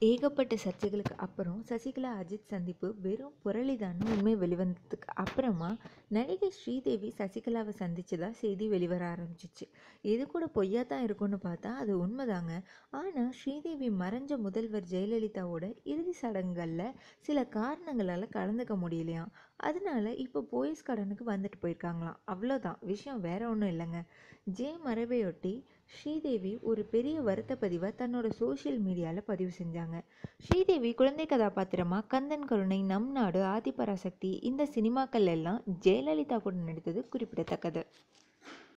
ஏகப்பட்ட சர்ச்சைகளுக்கு அப்புறம் சசிகலா அஜித் சந்திப்பு வெறும் புரளிதான்னு உண்மை வெளிவந்ததுக்கு அப்புறமா நடிகை ஸ்ரீதேவி சசிகலாவை சந்திச்சதா செய்தி வெளிவர ஆரம்பிச்சிச்சு இது கூட பொய்யா தான் இருக்கும்னு பார்த்தா அது உண்மைதாங்க ஆனால் ஸ்ரீதேவி மறைஞ்ச முதல்வர் ஜெயலலிதாவோட இறுதி சடங்குகளில் சில காரணங்களால் கலந்துக்க முடியலையாம் அதனால இப்போ போயஸ் கடனுக்கு வந்துட்டு போயிருக்காங்களாம் அவ்வளோதான் விஷயம் வேற ஒன்றும் இல்லைங்க ஜே மரபையொட்டி ஸ்ரீதேவி ஒரு பெரிய வருத்த பதிவை தன்னோட சோஷியல் மீடியாவில் பதிவு செஞ்சாங்க ஸ்ரீதேவி குழந்தை கதாபாத்திரமா கந்தன் கருணை நம் நாடு ஆதிபராசக்தி இந்த சினிமாக்கள் எல்லாம் ஜெயலலிதா கூட நடித்தது குறிப்பிடத்தக்கது